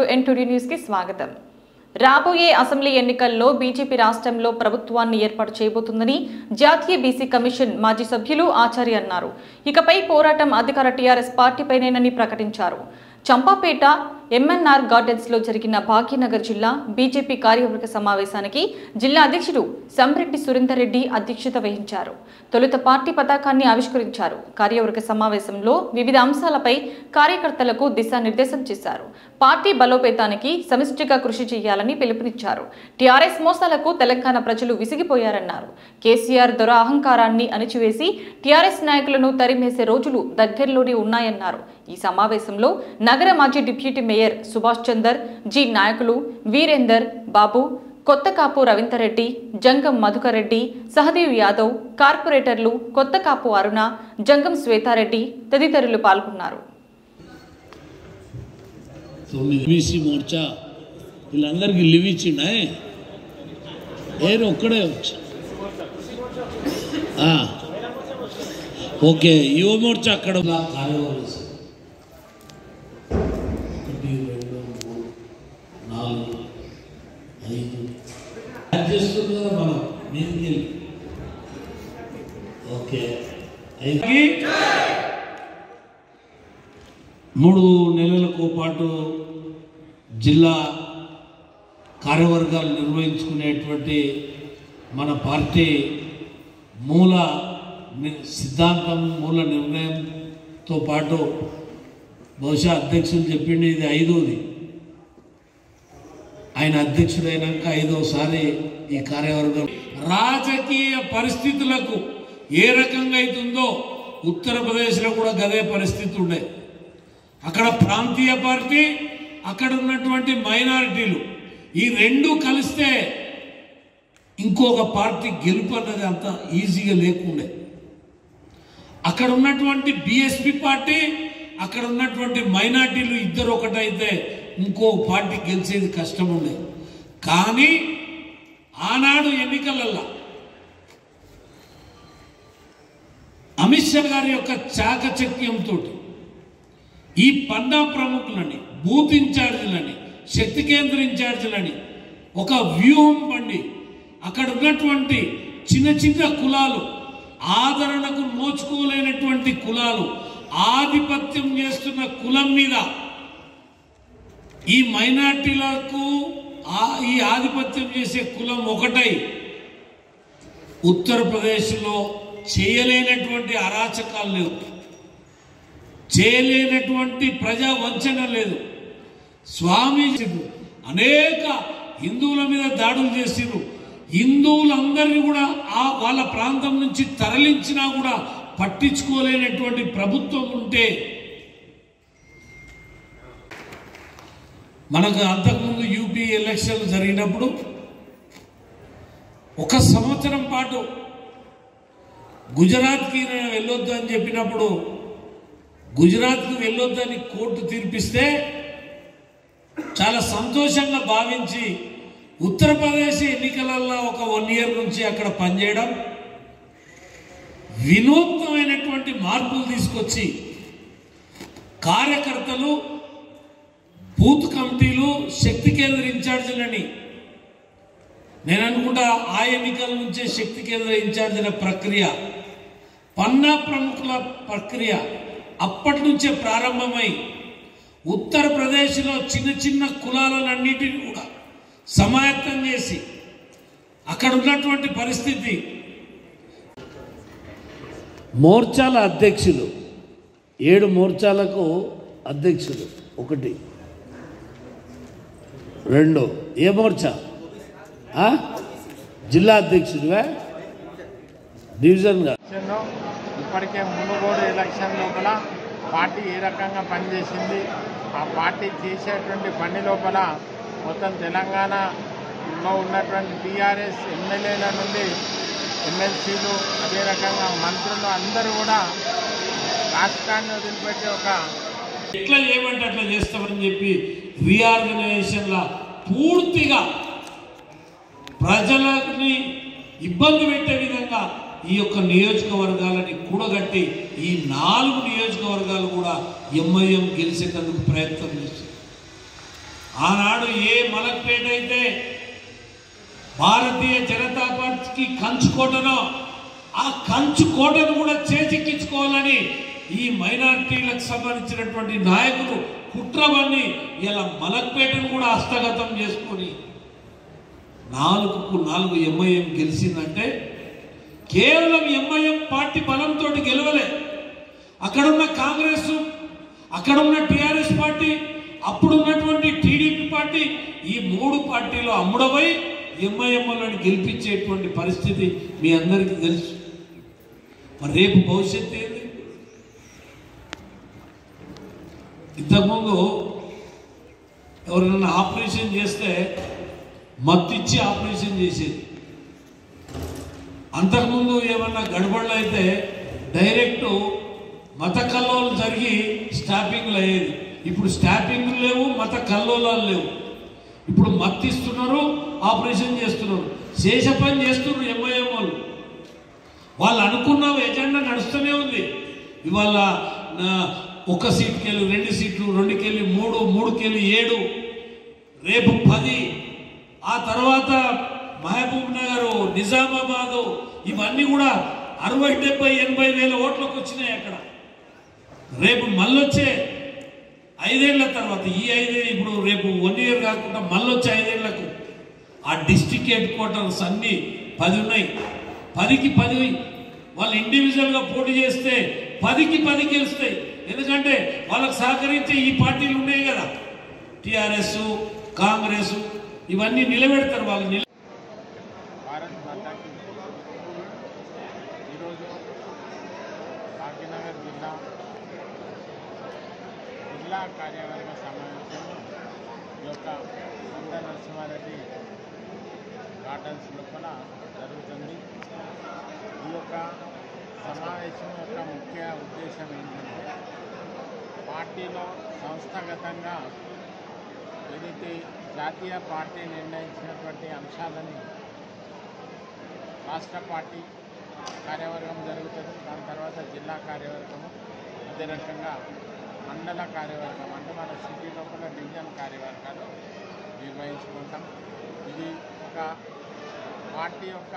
ఎన్ today news కి స్వాగతం రాబోయే అసెంబ్లీ ఎన్నికల్లో బీజేపీ రాష్ట్రంలో ప్రభుత్వాన్ని ఏర్పాటు చేయబోతుందని జాతీయ బీసీ కమిషన్ మాజీ సభ్యులు ఆచార్య అన్నారు ఇకపై పోరాటం అధికార టీఆర్ఎస్ పార్టీపైనేనని ప్రకటించారు చంపాపేట ఎంఎన్ఆర్ గార్డెన్స్ లో జరిగిన భాగ్యనగర్ జిల్లా బీజేపీ కార్యవర్గ సమావేశానికి జిల్లా అధ్యక్షుడు సంరెడ్డి సురేందర్ రెడ్డి అధ్యక్షత వహించారు తొలుత పార్టీ పతాకాన్ని ఆవిష్కరించారు కార్యవర్గ సమావేశంలో వివిధ అంశాలపై కార్యకర్తలకు దిశానిర్దేశం చేశారు పార్టీ బలోపేతానికి సమిష్టిగా కృషి చేయాలని పిలుపునిచ్చారు టీఆర్ఎస్ మోసాలకు తెలంగాణ ప్రజలు విసిగిపోయారన్నారు కేసీఆర్ దొర అహంకారాన్ని అణిచివేసి టీఆర్ఎస్ నాయకులను తరిమేసే రోజులు దగ్గరలోనే ఉన్నాయన్నారు ఈ సమావేశంలో నగర మాజీ డిప్యూటీ మేయర్ సుభాష్ చందర్ జి నాయకులు వీరేందర్ బాబు కొత్తకాపు రవీందర్ రెడ్డి జంగం మధుకర్ రెడ్డి సహదేవ్ యాదవ్ కార్పొరేటర్లు కొత్తకాపు అరుణ జంగం శ్వేతారెడ్డి తదితరులు పాల్గొన్నారు తొమ్మిది బీసీ మోర్చా వీళ్ళందరికీ లివ్ ఇచ్చిండే ఏరు ఒక్కడే వచ్చి ఆ, ఓకే యువ మోర్చా అక్కడ ఉన్న కార్యవర్గ సభ. ఒకటి రెండు మూడు నాలుగు ఐదు యాడ్ చేస్తుంది కదా మనం మీదికి వెళ్ళి ఓకే ఐదు మూడు నెలలకు పాటు జిల్లా కార్యవర్గాలు నిర్వహించుకునేటువంటి మన పార్టీ మూల ని- సిద్ధాంతం మూల నిర్ణయంతో పాటు బహుశా అధ్యక్షులు చెప్పిండి ఇది ఐదోది ఆయన అధ్యక్షుడైనాక ఐదోసారి ఈ కార్యవర్గం రాజకీయ పరిస్థితులకు ఏ రకంగా అవుతుందో ఉత్తరప్రదేశ్లో కూడా గదే పరిస్థితి ఉండే అక్కడ ప్రాంతీయ పార్టీ అక్కడ ఉన్నటువంటి మైనారిటీలు ఈ రెండు కలిస్తే ఇంకొక పార్టీ గెలుపు అన్నది అంత ఈజీగా లేకుండే అక్కడ ఉన్నటువంటి బిఎస్పి పార్టీ అక్కడ ఉన్నటువంటి మైనార్టీలు ఇద్దరు ఒకటైతే ఇంకో పార్టీ గెలిచేది కష్టం ఉండే కానీ ఆనాడు ఎన్నికలల్లా అమిత్ షా గారి యొక్క చాకచక్యంతో ఈ పన్నా ప్రముఖులని బూత్ ఇన్ఛార్జీలని శక్తి కేంద్ర ఇన్ఛార్జీలని ఒక వ్యూహం పండి అక్కడ ఉన్నటువంటి చిన్న చిన్న కులాలు ఆదరణకు నోచుకోలేనటువంటి కులాలు ఆధిపత్యం చేస్తున్న కులం మీద ఈ మైనార్టీలకు ఆ- ఈ ఆధిపత్యం చేసే కులం ఒకటై ఉత్తరప్రదేశ్లో చేయలేనటువంటి అరాచకాలు లేవు చేయలేనటువంటి ప్రజా వంచన లేదు స్వామీజీ అనేక హిందువుల మీద దాడులు చేసిరు హిందువులందరినీ కూడా ఆ వాళ్ళ ప్రాంతం నుంచి తరలించినా కూడా పట్టించుకోలేనటువంటి ప్రభుత్వం ఉంటే మనకు అంతకుముందు యూపీ ఎలక్షన్లు జరిగినప్పుడు ఒక సంవత్సరం పాటు గుజరాత్కి నేను వెళ్ళొద్దు అని చెప్పినప్పుడు గుజరాత్కు వెళ్ళొద్దని కోర్టు తీర్పిస్తే చాలా సంతోషంగా భావించి ఉత్తరప్రదేశ్ ఎన్నికలలో ఒక వన్ ఇయర్ నుంచి అక్కడ పనిచేయడం వినూత్నమైనటువంటి మార్పులు తీసుకొచ్చి కార్యకర్తలు బూత్ కమిటీలు శక్తి కేంద్ర ఇన్ఛార్జీలని నేను అనుకుంటా ఆ ఎన్నికల నుంచే శక్తి కేంద్ర ఇన్ఛార్జీల ప్రక్రియ పన్నా ప్రముఖుల ప్రక్రియ అప్పటి నుంచే ప్రారంభమై ఉత్తరప్రదేశ్లో చిన్న చిన్న కులాలన్నింటినీ కూడా సమాయత్తం చేసి అక్కడ ఉన్నటువంటి పరిస్థితి మోర్చాల అధ్యక్షులు ఏడు మోర్చాలకు అధ్యక్షులు ఒకటి రెండు ఏ మోర్చా ఆ? జిల్లా అధ్యక్షుడివా డివిజన్గా ఎలక్షన్లో ఇప్పటికే మునుగోడు ఎలక్షన్ లోపల పార్టీ ఏ రకంగా పనిచేసింది ఆ పార్టీ చేసేటువంటి పని లోపల మొత్తం తెలంగాణలో ఉన్నటువంటి టీఆర్ఎస్ ఎమ్మెల్యేల నుండి ఎమ్మెల్సీలు అదే రకంగా మంత్రులు అందరూ కూడా రాష్ట్రాన్ని వదిలిపెట్టి ఒక ఎట్లా చేయమంటే అట్లా చేస్తామని చెప్పి రీఆర్గనైజేషన్ల పూర్తిగా ప్రజలని ఇబ్బంది పెట్టే విధంగా ఈ యొక్క నియోజకవర్గాలని కూడగట్టి ఈ నాలుగు నియోజకవర్గాలు కూడా ఎంఐఎం గెలిచేటందుకు ప్రయత్నం చేస్తుంది ఆనాడు ఏ మలక్పేట అయితే భారతీయ జనతా పార్టీకి కంచుకోటనో ఆ కంచుకోటను కూడా చేజిక్కించుకోవాలని ఈ మైనారిటీలకు సంబంధించినటువంటి నాయకులు కుట్రవన్నీ ఇలా మలక్పేటను కూడా హస్తగతం చేసుకొని నాలుగుకు నాలుగు ఎంఐఎం గెలిచిందంటే కేవలం ఎంఐఎం పార్టీ బలంతో గెలవలే అక్కడున్న కాంగ్రెస్ అక్కడున్న టిఆర్ఎస్ పార్టీ అప్పుడున్నటువంటి టీడీపీ పార్టీ ఈ మూడు పార్టీలు అమ్ముడమై ఎంఐఎంలను గెలిపించేటువంటి పరిస్థితి మీ అందరికీ తెలుసు మరి రేపు భవిష్యత్తు ఏంది ఇంతకుముందు ఎవరైనా ఆపరేషన్ చేస్తే మత్తిచ్చి ఆపరేషన్ చేసేది అంతకుముందు ఏమన్నా గడబడలు అయితే డైరెక్ట్ మత కల్లోలు జరిగి స్టాపింగ్లు అయ్యేది ఇప్పుడు స్టాపింగ్లు లేవు మత కల్లోలాలు లేవు ఇప్పుడు మత్తిస్తున్నారు ఆపరేషన్ చేస్తున్నారు శేష పని చేస్తున్నారు ఎంఐఎం వాళ్ళు వాళ్ళు అనుకున్న ఎజెండా నడుస్తూనే ఉంది ఇవాళ ఆ, ఒక సీట్కి వెళ్ళి రెండు సీట్లు రెండుకి వెళ్ళి మూడు మూడుకి వెళ్ళి ఏడు రేపు పది ఆ తర్వాత మహబూబ్ నగర్ నిజామాబాదు ఇవన్నీ కూడా అరవై డెబ్బై ఎనభై వేల ఓట్లకు వచ్చినాయి అక్కడ రేపు మళ్ళొచ్చే ఐదేళ్ల తర్వాత ఈ ఐదే ఇప్పుడు రేపు వన్ ఇయర్ కాకుండా మళ్ళొచ్చే ఐదేళ్లకు ఆ డిస్టిక్ హెడ్ క్వార్టర్స్ అన్ని పది ఉన్నాయి పదికి పది వాళ్ళు ఇండివిజువల్గా పోటీ చేస్తే పదికి పది గెలుస్తాయి ఎందుకంటే వాళ్ళకు సహకరించే ఈ పార్టీలు ఉన్నాయి కదా టిఆర్ఎస్ కాంగ్రెస్ ఇవన్నీ నిలబెడతారు వాళ్ళు నిల భారత్ మాతాకి ఈరోజు కాకినగర్ జిల్లా జిల్లా కార్యవర్గ సమావేశం ఈ యొక్క కొండ నరసింహారెడ్డి గార్డెన్స్ లోపల జరుగుతుంది ఈ యొక్క సమావేశం యొక్క ముఖ్య ఉద్దేశం ఏంటంటే పార్టీలో సంస్థాగతంగా ఏదైతే జాతీయ పార్టీ నిర్ణయించినటువంటి అంశాలని రాష్ట్ర పార్టీ కార్యవర్గం జరుగుతుంది దాని తర్వాత జిల్లా కార్యవర్గము అదే రకంగా మండల కార్యవర్గం అంటే మన సిటీ లోపల డివిజన్ కార్యవర్గాలు నిర్వహించుకుంటాం ఇది ఒక పార్టీ యొక్క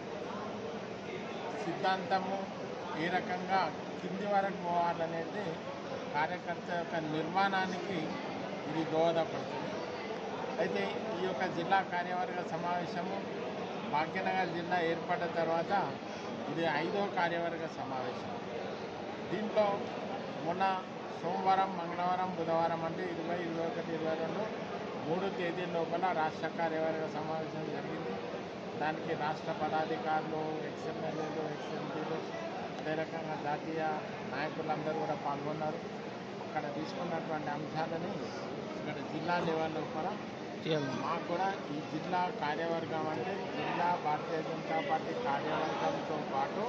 సిద్ధాంతము ఏ రకంగా కింది వరకు పోవాలనేది కార్యకర్త యొక్క నిర్మాణానికి ఇది దోహదపడుతుంది అయితే ఈ యొక్క జిల్లా కార్యవర్గ సమావేశము భాగ్యనగర్ జిల్లా ఏర్పడిన తర్వాత ఇది ఐదో కార్యవర్గ సమావేశం దీంట్లో మొన్న సోమవారం మంగళవారం బుధవారం అంటే ఇరవై ఇరవై ఒకటి ఇరవై రెండు మూడు తేదీల లోపల రాష్ట్ర కార్యవర్గ సమావేశం జరిగింది దానికి రాష్ట్ర పదాధికారులు ఎక్స్ఎమ్మెల్యేలు ఎక్స్ఎంపీలు అదే రకంగా జాతీయ నాయకులందరూ కూడా పాల్గొన్నారు అక్కడ తీసుకున్నటువంటి అంశాలని ఇక్కడ జిల్లా లెవెల్ లోపల మాకు కూడా ఈ జిల్లా కార్యవర్గం అంటే జిల్లా భారతీయ జనతా పార్టీ కార్యవర్గంతో పాటు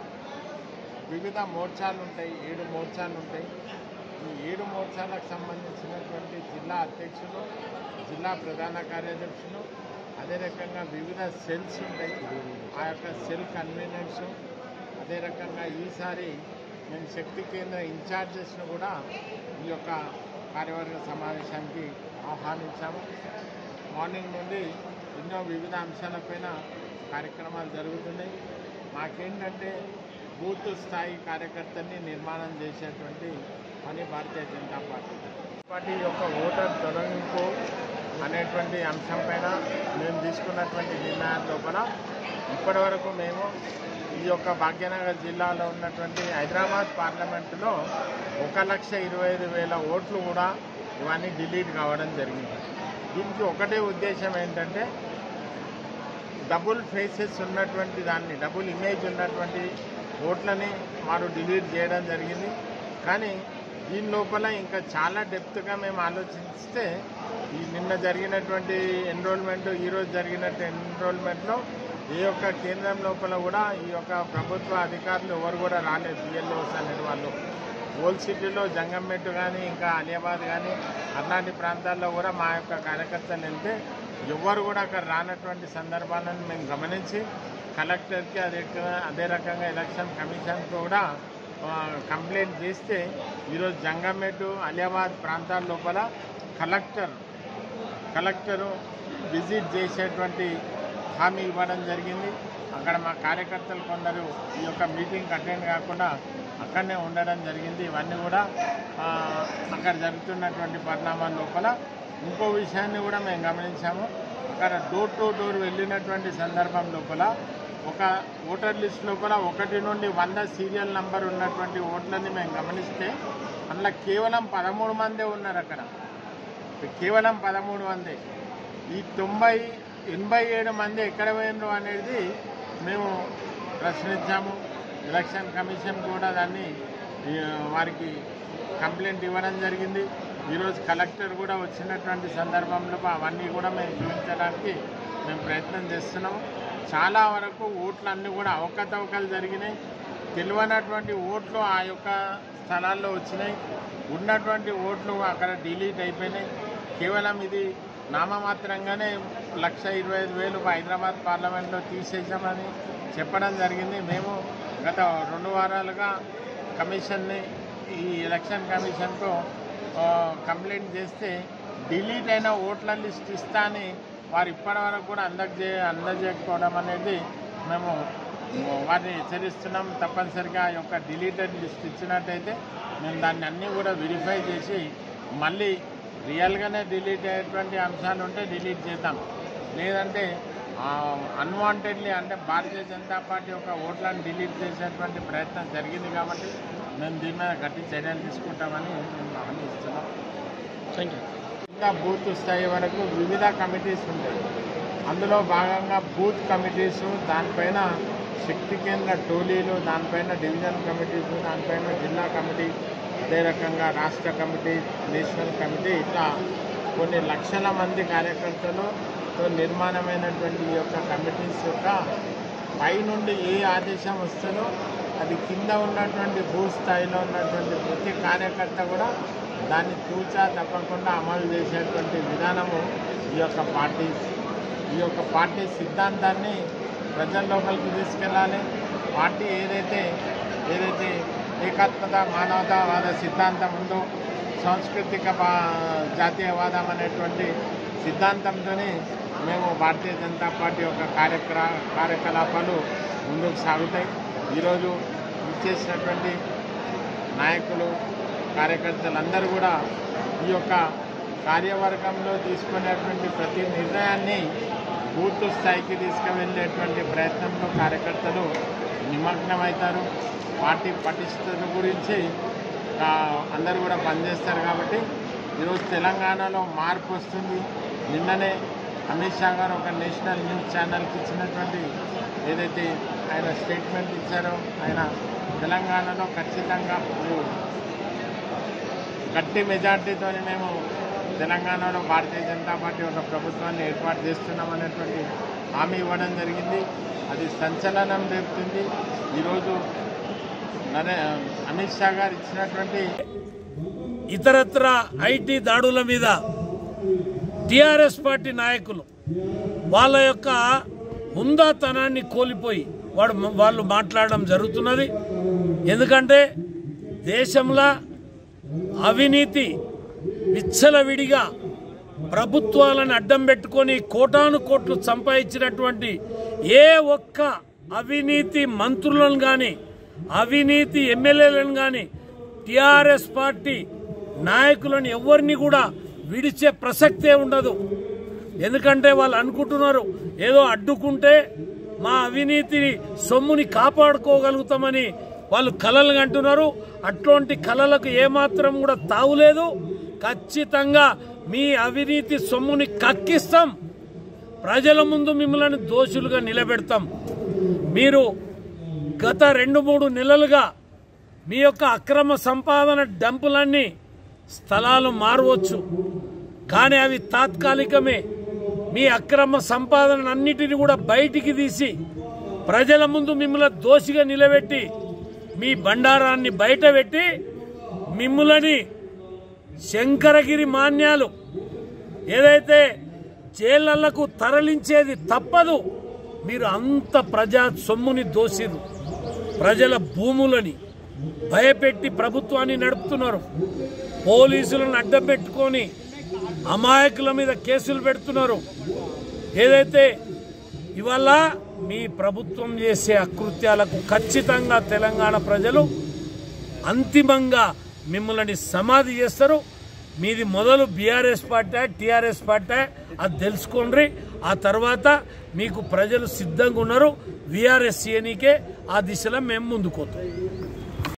వివిధ మోర్చాలు ఉంటాయి ఏడు మోర్చాలు ఉంటాయి ఈ ఏడు మోర్చాలకు సంబంధించినటువంటి జిల్లా అధ్యక్షులు జిల్లా ప్రధాన కార్యదర్శులు అదే రకంగా వివిధ సెల్స్ ఉంటాయి ఆ యొక్క సెల్ కన్వీనర్స్ అదే రకంగా ఈసారి మేము శక్తి కేంద్ర ఇన్ఛార్జెస్ను కూడా ఈ యొక్క కార్యవర్గ సమావేశానికి ఆహ్వానించాము మార్నింగ్ నుండి ఎన్నో వివిధ అంశాలపైన కార్యక్రమాలు జరుగుతున్నాయి మాకేంటంటే బూత్ స్థాయి కార్యకర్తల్ని నిర్మాణం చేసేటువంటి పని భారతీయ జనతా పార్టీ పార్టీ యొక్క ఓటర్ తొలగింపు అనేటువంటి అంశం పైన మేము తీసుకున్నటువంటి నిర్ణయాల లోపల ఇప్పటి వరకు మేము ఈ యొక్క భాగ్యనగర్ జిల్లాలో ఉన్నటువంటి హైదరాబాద్ పార్లమెంటులో ఒక లక్ష ఇరవై ఐదు వేల ఓట్లు కూడా ఇవన్నీ డిలీట్ కావడం జరిగింది దీనికి ఒకటే ఉద్దేశం ఏంటంటే డబుల్ ఫేసెస్ ఉన్నటువంటి దాన్ని డబుల్ ఇమేజ్ ఉన్నటువంటి ఓట్లని వారు డిలీట్ చేయడం జరిగింది కానీ దీని లోపల ఇంకా చాలా డెప్త్గా మేము ఆలోచిస్తే ఈ నిన్న జరిగినటువంటి ఎన్రోల్మెంట్ ఈరోజు జరిగినట్టు ఎన్రోల్మెంట్లో ఏ యొక్క కేంద్రం లోపల కూడా ఈ యొక్క ప్రభుత్వ అధికారులు ఎవరు కూడా రాలేదు బిఎల్ఓస్ అనే వాళ్ళు ఓల్డ్ సిటీలో జంగంమెట్టు కానీ ఇంకా అలియాబాద్ కానీ అట్లాంటి ప్రాంతాల్లో కూడా మా యొక్క కార్యకర్తలు వెళ్తే ఎవ్వరు కూడా అక్కడ రానటువంటి సందర్భాలను మేము గమనించి కలెక్టర్కి అదే అదే రకంగా ఎలక్షన్ కమిషన్కి కూడా ఆ, కంప్లైంట్ చేస్తే ఈరోజు జంగంమెట్టు అలియాబాద్ ప్రాంతాల లోపల కలెక్టర్ కలెక్టరు విజిట్ చేసేటువంటి హామీ ఇవ్వడం జరిగింది అక్కడ మా కార్యకర్తలు కొందరు ఈ యొక్క మీటింగ్ అటెండ్ కాకుండా అక్కడనే ఉండడం జరిగింది ఇవన్నీ కూడా ఆ, అక్కడ జరుగుతున్నటువంటి పరిణామాల లోపల ఇంకో విషయాన్ని కూడా మేము గమనించాము అక్కడ డోర్ టు డోర్ వెళ్ళినటువంటి సందర్భం లోపల ఒక ఓటర్ లిస్ట్ లోపల ఒకటి నుండి వంద సీరియల్ నంబర్ ఉన్నటువంటి ఓట్లని మేము గమనిస్తే అందులో కేవలం పదమూడు మందే ఉన్నారు అక్కడ కేవలం పదమూడు మంది ఈ తొంభై ఎనభై ఏడు మంది ఎక్కడ పోయినరు అనేది మేము ప్రశ్నించాము ఎలక్షన్ కమిషన్ కూడా దాన్ని ఈ, వారికి కంప్లైంట్ ఇవ్వడం జరిగింది ఈరోజు కలెక్టర్ కూడా వచ్చినటువంటి సందర్భంలో అవన్నీ కూడా మేము చూపించడానికి మేము ప్రయత్నం చేస్తున్నాము చాలా వరకు ఓట్లు అన్నీ కూడా అవకతవకలు జరిగినాయి తెలియనటువంటి ఓట్లు ఆ యొక్క స్థలాల్లో వచ్చినాయి ఉన్నటువంటి ఓట్లు అక్కడ డిలీట్ అయిపోయినాయి కేవలం ఇది నామమాత్రంగానే లక్ష ఇరవై ఐదు వేలు హైదరాబాద్ పార్లమెంట్లో తీసేసామని చెప్పడం జరిగింది మేము గత రెండు వారాలుగా కమిషన్ని ఈ ఎలక్షన్ కమిషన్కు ఆ, కంప్లైంట్ చేస్తే డిలీట్ అయిన ఓట్ల లిస్ట్ ఇస్తా అని వారు ఇప్పటి వరకు కూడా అందజే అందజేయకపోవడం అనేది మేము వారిని హెచ్చరిస్తున్నాం తప్పనిసరిగా ఆ యొక్క డిలీటెడ్ లిస్ట్ ఇచ్చినట్టయితే మేము దాన్ని అన్నీ కూడా వెరిఫై చేసి మళ్ళీ రియల్గానే డిలీట్ అయ్యేటువంటి అంశాలు ఉంటే డిలీట్ చేద్దాం లేదంటే అన్వాంటెడ్లీ అంటే భారతీయ జనతా పార్టీ యొక్క ఓట్లను డిలీట్ చేసేటువంటి ప్రయత్నం జరిగింది కాబట్టి మేము దీని మీద గట్టి చర్యలు తీసుకుంటామని మేము హామీ ఇస్తున్నాం థ్యాంక్ యూ ఇంకా బూత్ స్థాయి వరకు వివిధ కమిటీస్ ఉంటాయి అందులో భాగంగా బూత్ కమిటీస్ దానిపైన శక్తి కేంద్ర టోలీలు దానిపైన డివిజన్ కమిటీస్ దానిపైన జిల్లా కమిటీ అదే రకంగా రాష్ట్ర కమిటీ నేషనల్ కమిటీ ఇట్లా కొన్ని లక్షల మంది కార్యకర్తలు తో నిర్మాణమైనటువంటి ఈ యొక్క కమిటీస్ యొక్క పై నుండి ఏ ఆదేశం వస్తుందో అది కింద ఉన్నటువంటి భూ స్థాయిలో ఉన్నటువంటి ప్రతి కార్యకర్త కూడా దాన్ని తూచా తప్పకుండా అమలు చేసేటువంటి విధానము ఈ యొక్క పార్టీ ఈ యొక్క పార్టీ సిద్ధాంతాన్ని ప్రజల లోపలికి తీసుకెళ్ళాలి పార్టీ ఏదైతే ఏదైతే ఏకాత్మత మానవతావాద సిద్ధాంతం ఉందో సాంస్కృతిక బా- జాతీయవాదం అనేటువంటి సిద్ధాంతంతోనే మేము భారతీయ జనతా పార్టీ యొక్క కార్యక్ర కార్యకలాపాలు ముందుకు సాగుతాయి ఈరోజు ఇచ్చేసినటువంటి నాయకులు కార్యకర్తలందరూ కూడా ఈ యొక్క కార్యవర్గంలో తీసుకునేటువంటి ప్రతి నిర్ణయాన్ని బూత్ స్థాయికి తీసుకువెళ్ళేటువంటి ప్రయత్నంలో కార్యకర్తలు నిమగ్నమవుతారు పార్టీ పటిష్టత గురించి ఆ, అందరూ కూడా పనిచేస్తారు కాబట్టి ఈరోజు తెలంగాణలో మార్పు వస్తుంది నిన్ననే అమిత్ షా గారు ఒక నేషనల్ న్యూస్ ఛానల్కి ఇచ్చినటువంటి ఏదైతే ఆయన స్టేట్మెంట్ ఇచ్చారో ఆయన తెలంగాణలో ఖచ్చితంగా ఓ గట్టి మెజార్టీతోని మేము తెలంగాణలో భారతీయ జనతా పార్టీ ఒక ప్రభుత్వాన్ని ఏర్పాటు చేస్తున్నామనేటువంటి హామీ ఇవ్వడం జరిగింది అది సంచలనం రేపుతుంది ఈరోజు నరే అమిత్ షా గారు ఇచ్చినటువంటి ఇతరత్ర ఐటీ దాడుల మీద టిఆర్ఎస్ పార్టీ నాయకులు వాళ్ళ యొక్క హుందాతనాన్ని కోల్పోయి వాడు వాళ్ళు మాట్లాడడం జరుగుతున్నది ఎందుకంటే దేశంలో అవినీతి విచ్చలవిడిగా ప్రభుత్వాలను అడ్డం పెట్టుకొని కోటాను కోట్లు సంపాదించినటువంటి ఏ ఒక్క అవినీతి మంత్రులను కానీ అవినీతి ఎమ్మెల్యేలను కానీ టిఆర్ఎస్ పార్టీ నాయకులను ఎవరిని కూడా విడిచే ప్రసక్తే ఉండదు ఎందుకంటే వాళ్ళు అనుకుంటున్నారు ఏదో అడ్డుకుంటే మా అవినీతి సొమ్ముని కాపాడుకోగలుగుతామని వాళ్ళు కలలు అంటున్నారు అట్లాంటి కలలకు ఏమాత్రం కూడా తావులేదు ఖచ్చితంగా మీ అవినీతి సొమ్ముని కక్కిస్తాం ప్రజల ముందు మిమ్మల్ని దోషులుగా నిలబెడతాం మీరు గత రెండు మూడు నెలలుగా మీ యొక్క అక్రమ సంపాదన డంపులన్నీ స్థలాలు మారవచ్చు కానీ అవి తాత్కాలికమే మీ అక్రమ సంపాదన అన్నిటిని కూడా బయటికి తీసి ప్రజల ముందు మిమ్మల్ని దోషిగా నిలబెట్టి మీ బండారాన్ని బయట పెట్టి మిమ్ములని శంకరగిరి మాన్యాలు ఏదైతే జైళ్లకు తరలించేది తప్పదు మీరు అంత ప్రజా సొమ్ముని దోసిరు ప్రజల భూములని భయపెట్టి ప్రభుత్వాన్ని నడుపుతున్నారు పోలీసులను అడ్డం పెట్టుకొని అమాయకుల మీద కేసులు పెడుతున్నారు ఏదైతే ఇవాళ మీ ప్రభుత్వం చేసే అకృత్యాలకు ఖచ్చితంగా తెలంగాణ ప్రజలు అంతిమంగా మిమ్మల్ని సమాధి చేస్తారు మీది మొదలు బీఆర్ఎస్ పార్టీ టీఆర్ఎస్ పార్టీ అది తెలుసుకోండి ఆ తర్వాత మీకు ప్రజలు సిద్ధంగా ఉన్నారు వీఆర్ఎస్ చేయనీకే ఆ దిశలో మేము ముందుకోతాం